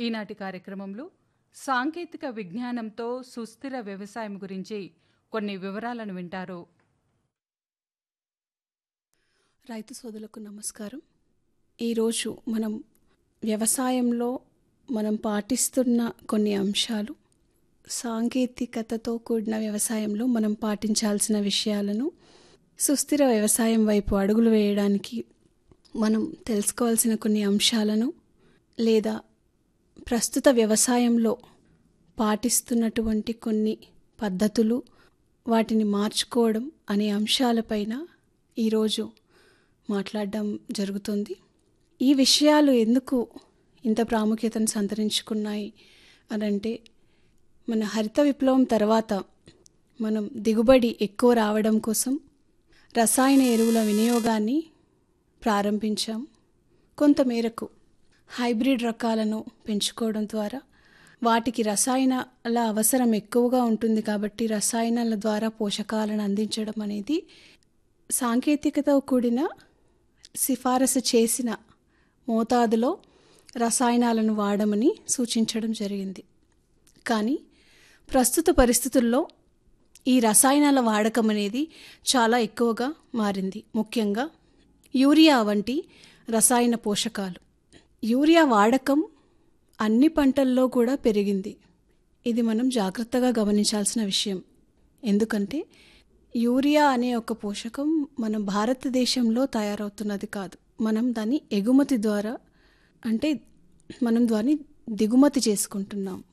ఈనాటి కార్యక్రమంలో సాంకేతిక విజ్ఞానంతో సుస్థిర వ్యవసాయం గురించి కొన్ని వివరాలను వింటారు రైతు సోదరులకు నమస్కారం ఈరోజు మనం వ్యవసాయంలో మనం పాటిస్తున్న కొన్ని అంశాలు సాంకేతికతతో కూడిన వ్యవసాయంలో మనం పాటించాల్సిన విషయాలను సుస్థిర వ్యవసాయం వైపు అడుగులు వేయడానికి మనం తెలుసుకోవాల్సిన కొన్ని అంశాలను లేదా ప్రస్తుత వ్యవసాయంలో పాటిస్తున్నటువంటి కొన్ని పద్ధతులు వాటిని మార్చుకోవడం అనే అంశాలపైన ఈరోజు మాట్లాడడం జరుగుతుంది ఈ విషయాలు ఎందుకు ఇంత ప్రాముఖ్యతను సంతరించుకున్నాయి అనంటే మన హరిత విప్లవం తర్వాత మనం దిగుబడి ఎక్కువ రావడం కోసం రసాయన ఎరువుల వినియోగాన్ని ప్రారంభించాం కొంతమేరకు హైబ్రిడ్ రకాలను పెంచుకోవడం ద్వారా వాటికి రసాయనాల అవసరం ఎక్కువగా ఉంటుంది కాబట్టి రసాయనాల ద్వారా పోషకాలను అందించడం అనేది సాంకేతికతో కూడిన సిఫారసు చేసిన మోతాదులో రసాయనాలను వాడమని సూచించడం జరిగింది కానీ ప్రస్తుత పరిస్థితుల్లో ఈ రసాయనాల వాడకం అనేది చాలా ఎక్కువగా మారింది ముఖ్యంగా యూరియా వంటి రసాయన పోషకాలు యూరియా వాడకం అన్ని పంటల్లో కూడా పెరిగింది ఇది మనం జాగ్రత్తగా గమనించాల్సిన విషయం ఎందుకంటే యూరియా అనే ఒక పోషకం మన భారతదేశంలో తయారవుతున్నది కాదు మనం దాన్ని ఎగుమతి ద్వారా అంటే మనం దాన్ని దిగుమతి చేసుకుంటున్నాం